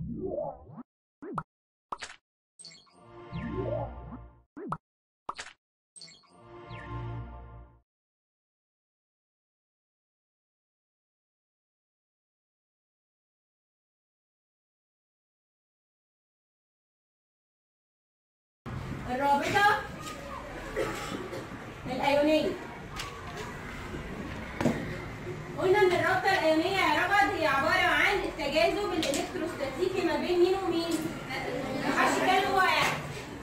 الرابطة الأيونية قلنا ان الرابطة الأيونية يا رغد هي عبارة عن التجاذب الإلكتروستاتيكي ما بين مين ومين؟ أشكال واحد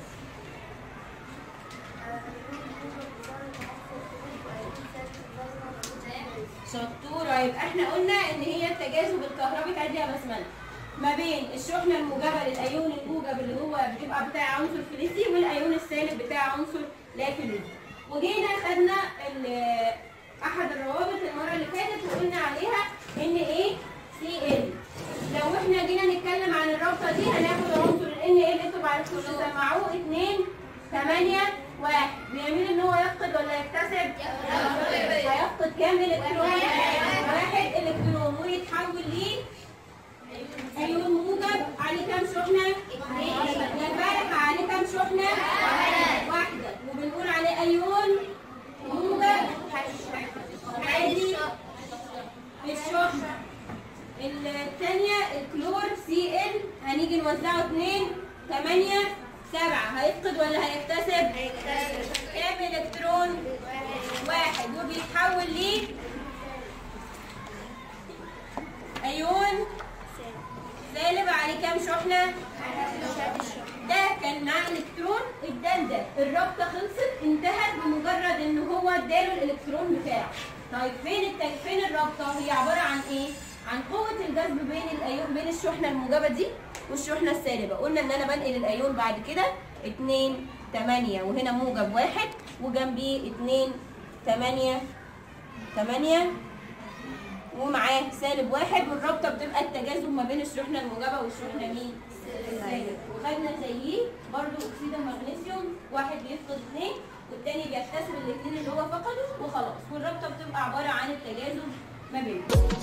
شطورة يبقى احنا قلنا ان هي التجاذب الكهربي تعدي يا بسملة ما بين الشحنة الموجبة للأيون الموجب اللي هو بتبقى بتاع عنصر فلزي والأيون السالب بتاع عنصر لا فلزي وجينا خدنا ال- أحد الروابط المرة اللي فاتت وقلنا عليها ان ايه سي ال لو احنا جينا نتكلم عن الرابطة دي هناخد عنصر ال ان ال انتوا عرفتوا تسمعوه 2 8 1 بيعمل ان هو يفقد ولا يكتسب؟ هيفقد كام الكترون؟ واحد الكترون ويتحول ليه ايون موجب عليه كام شحنه؟ البارح عليه كام شحنه؟ واحده وبنقول عليه ايون موجب عادي الشحنه الثانيه الكلور سي ال هنيجي نوزعه 2 8 7 هيفقد ولا هيكتسب؟ كام الكترون؟ واحد وبيتحول ليه ايون سالب عليه كام شحنة؟ ده كان مع الكترون ادال ده الرابطة خلصت انتهت بمجرد ان هو اداله الالكترون بتاعه طيب فين التج... فين الرابطة؟ هي عبارة عن ايه؟ عن قوة الجذب بين الايون بين الشحنة الموجبة دي والشحنة السالبة قلنا ان انا بنقل الايون بعد كده 2 8 وهنا موجب واحد وجنبيه 2 8 8 ومعاه سالب واحد والرابطه بتبقى التجاذب ما بين الشحنه الموجبه والشحنه مين؟ السالب وخدنا زيه برضو اكسيد المغنيسيوم واحد بيفقد اثنين والتاني بيكتسب الاثنين اللي هو فقده وخلاص والرابطه بتبقى عباره عن التجاذب ما بينهم